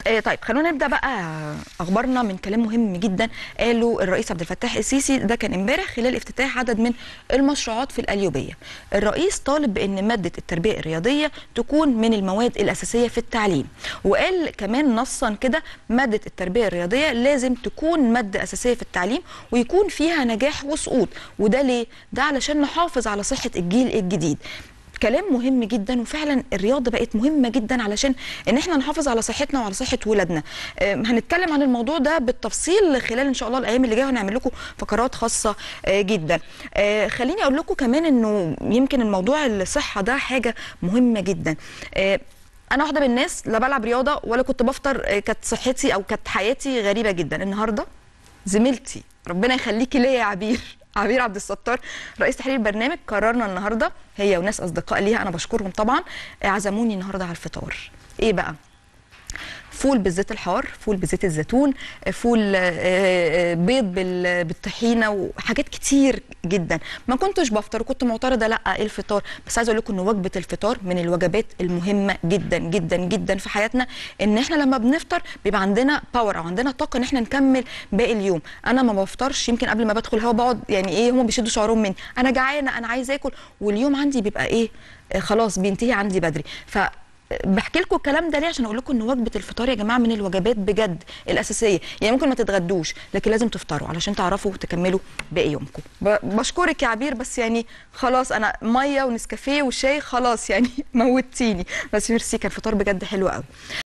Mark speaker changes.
Speaker 1: آه طيب خلونا نبدا بقى اخبارنا من كلام مهم جدا قاله الرئيس عبد الفتاح السيسي ده كان امبارح خلال افتتاح عدد من المشروعات في القليوبيه الرئيس طالب بان ماده التربيه الرياضيه تكون من المواد الاساسيه في التعليم وقال كمان نصا كده ماده التربيه الرياضيه لازم تكون ماده اساسيه في التعليم ويكون فيها نجاح وسقوط وده ليه ده علشان نحافظ على صحه الجيل الجديد كلام مهم جدا وفعلا الرياضه بقت مهمه جدا علشان ان احنا نحافظ على صحتنا وعلى صحه ولادنا آم، هنتكلم عن الموضوع ده بالتفصيل خلال ان شاء الله الايام اللي جايه هنعمل لكم فقرات خاصه آه، جدا آه، خليني اقول لكم كمان انه يمكن الموضوع الصحه ده حاجه مهمه جدا آه، انا واحده من الناس لا بلعب رياضه ولا كنت بفطر آه، كانت صحتي او كانت حياتي غريبه جدا النهارده زميلتي ربنا يخليكي ليا يا عبير عبير عبد الستار رئيس تحرير البرنامج قررنا النهارده هي وناس اصدقاء ليها انا بشكرهم طبعا عزموني النهارده على الفطار ايه بقى فول بالزيت الحار فول بزيت الزيتون فول آه، آه، بيض بال- بالطحينه وحاجات كتير جدا ما كنتش بفطر وكنت معترضه لا ايه الفطار بس عايزه اقول لكم ان وجبه الفطار من الوجبات المهمه جدا جدا جدا في حياتنا ان احنا لما بنفطر بيبقى عندنا باور او عندنا طاقه ان احنا نكمل باقي اليوم انا ما بفطرش يمكن قبل ما بدخل الهوا بقعد يعني ايه هم بيشدوا شعرهم مني انا جعانه انا عايزه اكل واليوم عندي بيبقى ايه آه، خلاص بينتهي عندي بدري ف بحكي لكم الكلام ده ليه عشان اقول لكم ان وجبه الفطار يا جماعه من الوجبات بجد الاساسيه يعني ممكن ما تتغدوش لكن لازم تفطروا علشان تعرفوا تكملوا باقي يومكم ب- بشكرك يا عبير بس يعني خلاص انا ميه ونسكافيه وشاي خلاص يعني موتيني بس ميرسي كان فطار بجد حلو قوي